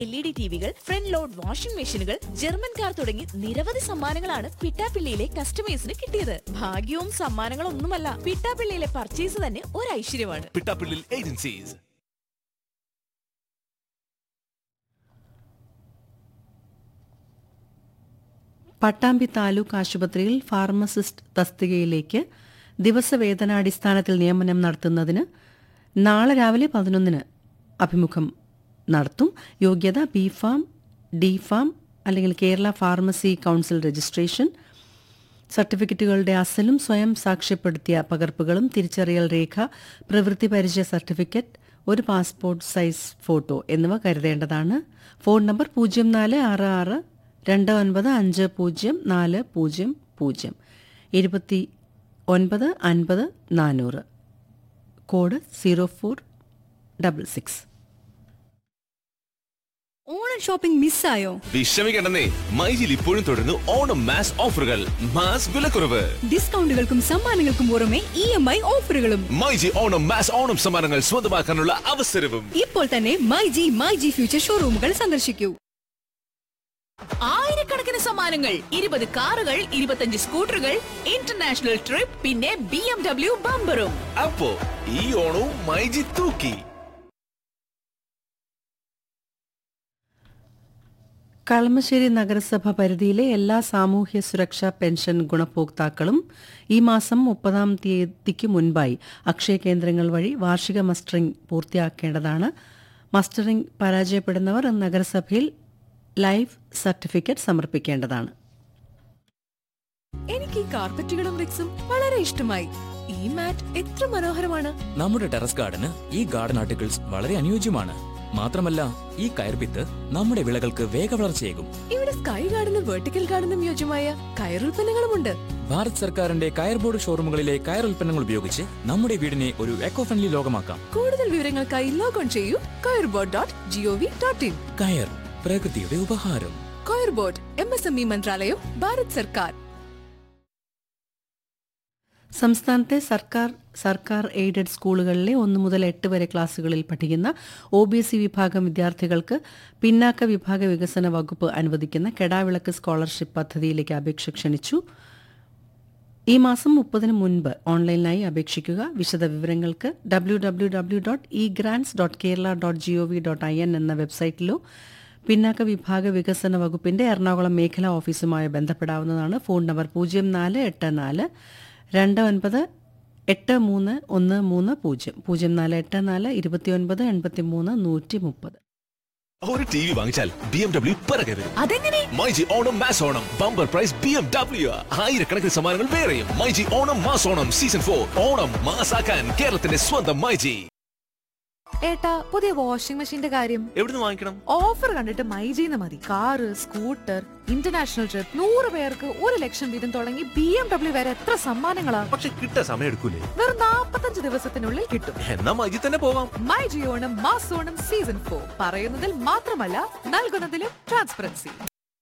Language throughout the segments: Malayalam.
എൽ ഇ ഡി ടിവികൾ ഫ്രണ്ട് ലോഡ് വാഷിംഗ് മെഷീനുകൾ ജർമ്മൻ കാർ തുടങ്ങി നിരവധി സമ്മാനങ്ങളാണ് പിട്ടാപ്പിള്ളിയിലെ കസ്റ്റമേഴ്സിന് കിട്ടിയത് ഭാഗ്യവും സമ്മാനങ്ങളൊന്നുമല്ല പിട്ടാപ്പിള്ളിയിലെ പർച്ചേസ് തന്നെ ഒരു ഐശ്വര്യമാണ് പിട്ടാപ്പിള്ളിൽ ഏജൻസീസ് പട്ടാമ്പി താലൂക്ക് ആശുപത്രിയിൽ ഫാർമസിസ്റ്റ് തസ്തികയിലേക്ക് ദിവസവേതനാടിസ്ഥാനത്തിൽ നിയമനം നടത്തുന്നതിന് നാളെ രാവിലെ പതിനൊന്നിന് അഭിമുഖം നടത്തും യോഗ്യത ബി ഫാം ഡി ഫാം അല്ലെങ്കിൽ കേരള ഫാർമസി കൗൺസിൽ രജിസ്ട്രേഷൻ സർട്ടിഫിക്കറ്റുകളുടെ അസലും സ്വയം സാക്ഷ്യപ്പെടുത്തിയ പകർപ്പുകളും തിരിച്ചറിയൽ രേഖ പ്രവൃത്തി പരിചയ സർട്ടിഫിക്കറ്റ് ഒരു പാസ്പോർട്ട് സൈസ് ഫോട്ടോ എന്നിവ കരുതേണ്ടതാണ് ഫോൺ നമ്പർ പൂജ്യം നാല് ആറ് ആറ് രണ്ട് ഒൻപത് അഞ്ച് പൂജ്യം നാല് പൂജ്യം പൂജ്യം ഇരുപത്തി ഒൻപത് അൻപത് നാനൂറ് code zero four double six Onam shopping മിസ്സായോ വിഷമിക്കണ്ടെന്നേ മൈജിൽ ഇപ്പോഴും തുടരുന്നു ഓണം മാസ് ഓഫറുകൾ മാസ് വിലക്കുറവ് ഡിസ്കൗണ്ടുകൾക്കും സമ്മാനങ്ങൾക്കും പുറമെ ഇ എം ഐ ഓഫറുകളും മൈജി ഓണം മാസ് ഓണം സമ്മാനങ്ങൾ സ്വന്തമാക്കാനുള്ള അവസരവും ഇപ്പോൾ തന്നെ my G my G future ഷോറൂമുകൾ സന്ദർശിക്കൂ ആയിരക്കണക്കിന് സമ്മാനങ്ങൾ ഇരുപത് കാറുകൾ ഇരുപത്തഞ്ച് സ്കൂട്ടറുകൾ ഇന്റർനാഷണൽ ട്രിപ്പ് പിന്നെ ബി എം ഡബ്ല്യു ബമ്പറും അപ്പോ ഈ ഓണവും മൈജി തൂക്കി കളമശ്ശേരി നഗരസഭ പരിധിയിലെ എല്ലാ സാമൂഹ്യ സുരക്ഷാ പെൻഷൻ ഗുണഭോക്താക്കളും ഈ മാസം മുപ്പതാം തീയതിക്ക് മുൻപായി അക്ഷയ കേന്ദ്രങ്ങൾ വഴി വാർഷിക മസ്റ്ററിംഗ് പൂർത്തിയാക്കേണ്ടതാണ് മസ്റ്ററിംഗ് പരാജയപ്പെടുന്നവർ നഗരസഭയിൽ ലൈവ് സർട്ടിഫിക്കറ്റ് സമർപ്പിക്കേണ്ടതാണ് എനിക്ക് ഈ കാർപ്പറ്റുകളും റിക്സും വളരെ ഇഷ്ടമായി ഈ മാറ്റ് എത്ര മനോഹരമാണ് നമ്മുടെ ടെറസ് ഗാർഡന് ഈ ഗാർഡൻ ആർട്ടിക്കിൾസ് വളരെ അനുയോജ്യമാണ് മാത്രമല്ല ഈ കയർപിത്ത് നമ്മുടെ വിളകൾക്ക് വേഗവളർച്ചയേകും ഇവിടെ സ്കൈ ഗാർഡനും വെർട്ടിക്കൽ ഗാർഡനും യോജ്യമായ കയറുൽപ്പന്നങ്ങളുമുണ്ട് ഭാരത് സർക്കാരിന്റെ കയർ ബോർഡ് ഷോറൂമുകളിലെ കയർ ഉൽപ്പന്നങ്ങൾ ഉപയോഗിച്ച് നമ്മുടെ വീടിനെ ഒരു എക്കോ ഫ്രണ്ട്ലി ലോകമാക്കാം കൂടുതൽ വിവരങ്ങൾക്കായി ലോഗോൺ ചെയ്യൂ coir board dot gov dot in കയർ പ്രകൃതിയുടെ ഉപഹാരം coir board M S M E മന്ത്രാലയം ഭാരത് സർക്കാർ സംസ്ഥാനത്തെ സർക്കാർ സർക്കാർ എയ്ഡഡ് സ്കൂളുകളിലെ ഒന്നു മുതൽ എട്ട് വരെ ക്ലാസുകളിൽ പഠിക്കുന്ന ഒ ബി സി വിഭാഗം വിദ്യാർത്ഥികൾക്ക് പിന്നാക്ക വിഭാഗ വികസന വകുപ്പ് അനുവദിക്കുന്ന കെടാവിളക്ക് സ്കോളർഷിപ്പ് പദ്ധതിയിലേക്ക് അപേക്ഷ ക്ഷണിച്ചു ഈ മാസം മുപ്പതിന് മുൻപ് ഓൺലൈനായി അപേക്ഷിക്കുക വിശദ വിവരങ്ങൾക്ക് W W W dot E grants dot Kerala dot G O V dot I N എന്ന വെബ്സൈറ്റിലോ പിന്നാക്ക വിഭാഗ വികസന വകുപ്പിന്റെ എറണാകുളം മേഖലാ ഓഫീസുമായി ബന്ധപ്പെടാവുന്നതാണ് ഫോൺ നമ്പർ പൂജ്യം നാല് എട്ട് നാല് രണ്ട് ഒൻപത് എട്ട് മൂന്ന് ഒന്ന് മൂന്ന് പൂജ്യം പൂജ്യം നാല് എട്ട് നാല് ഇരുപത്തിയൊൻപത് എൺപത്തി മൂന്ന് നൂറ്റി മുപ്പത് ഒരു ടി വി വാങ്ങിച്ചാൽ ബി എം ഡബ്ല്യു പിറകെ വരും അതെങ്ങനെ myG Onam mass Onam bumper prize B M W ആയിരക്കണക്കിന് സമ്മാനങ്ങൾ വേറെയും myG Onam mass Onam season for Onam മാസാക്കാൻ കേരളത്തിന്റെ സ്വന്തം മൈജി ഏട്ടാ പുതിയ വാഷിംഗ് മെഷീന്റെ കാര്യം എവിടുന്ന് വാങ്ങിക്കണം ഓഫർ കണ്ടിട്ട് മൈജീന്ന് മതി കാറ് സ്കൂട്ടർ ഇന്റർനാഷണൽ ട്രിപ്പ് നൂറ് പേർക്ക് ഒരു ലക്ഷം വീതം തുടങ്ങി ബി എം ഡബ്ല്യു വരെ എത്ര സമ്മാനങ്ങളാ പക്ഷെ കിട്ടാൻ സമയം എടുക്കൂലേ വെറും നാപ്പത്തഞ്ച് ദിവസത്തിനുള്ളിൽ കിട്ടും എന്നാ മൈജി തന്നെ പോവാം മൈ ജിയോണം മാസോണം സീസൺ ഫോർ പറയുന്നതിൽ മാത്രമല്ല നൽകുന്നതിലും transparency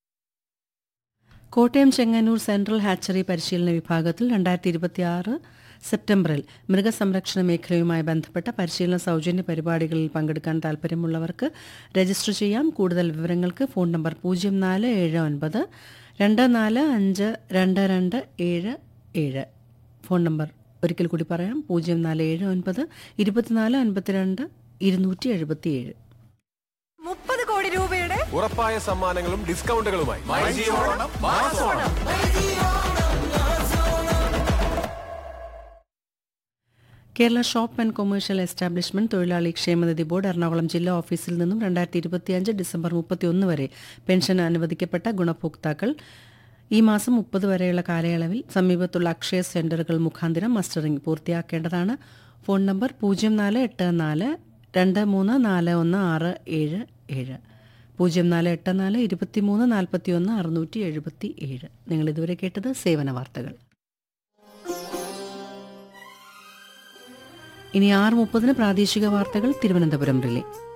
Kottayam Chengannur central hatchery പരിശീലന വിഭാഗത്തിൽ രണ്ടായിരത്തി ഇരുപത്തിയാറ് സെപ്റ്റംബറിൽ മൃഗസംരക്ഷണ മേഖലയുമായി ബന്ധപ്പെട്ട പരിശീലന സൗജന്യ പരിപാടികളിൽ പങ്കെടുക്കാൻ താൽപ്പര്യമുള്ളവർക്ക് രജിസ്റ്റർ ചെയ്യാം കൂടുതൽ വിവരങ്ങൾക്ക് ഫോൺ നമ്പർ പൂജ്യം നാല് ഏഴ് ഒൻപത് രണ്ട് നാല് അഞ്ച് രണ്ട് രണ്ട് ഏഴ് ഏഴ് ഫോൺ നമ്പർ ഒരിക്കൽ കൂടി പറയാം പൂജ്യം നാല് ഏഴ് ഒൻപത് ഇരുപത്തിനാല് അൻപത്തിരണ്ട് ഇരുന്നൂറ്റി എഴുപത്തിയേഴ് മുപ്പത് കോടി രൂപയുടെ ഉറപ്പായ സമ്മാനങ്ങളും ഡിസ്കൗണ്ടുകളുമായി Kerala shop and commercial establishment തൊഴിലാളി ക്ഷേമനിധി ബോർഡ് എറണാകുളം ജില്ലാ ഓഫീസിൽ നിന്നും രണ്ടായിരത്തി ഇരുപത്തിയഞ്ച് ഡിസംബർ മുപ്പത്തിയൊന്ന് വരെ പെൻഷൻ അനുവദിക്കപ്പെട്ട ഗുണഭോക്താക്കൾ ഈ മാസം മുപ്പത് വരെയുള്ള കാലയളവിൽ സമീപത്തുള്ള അക്ഷയ സെന്ററുകൾ മുഖാന്തരം മസ്റ്ററിംഗ് പൂർത്തിയാക്കേണ്ടതാണ് ഫോൺ നമ്പർ പൂജ്യം നാല് എട്ട് നാല് രണ്ട് മൂന്ന് നാല് ഒന്ന് ആറ് ഏഴ് ഏഴ് പൂജ്യം നാല് എട്ട് നാല് ഇരുപത്തിമൂന്ന് നാൽപ്പത്തിയൊന്ന് അറുന്നൂറ്റി എഴുപത്തി ഏഴ് നിങ്ങൾ ഇതുവരെ കേട്ടത് സേവന വാർത്തകൾ ഇനി ആറ് മുപ്പതിന് പ്രാദേശിക വാർത്തകൾ തിരുവനന്തപുരം റിലേ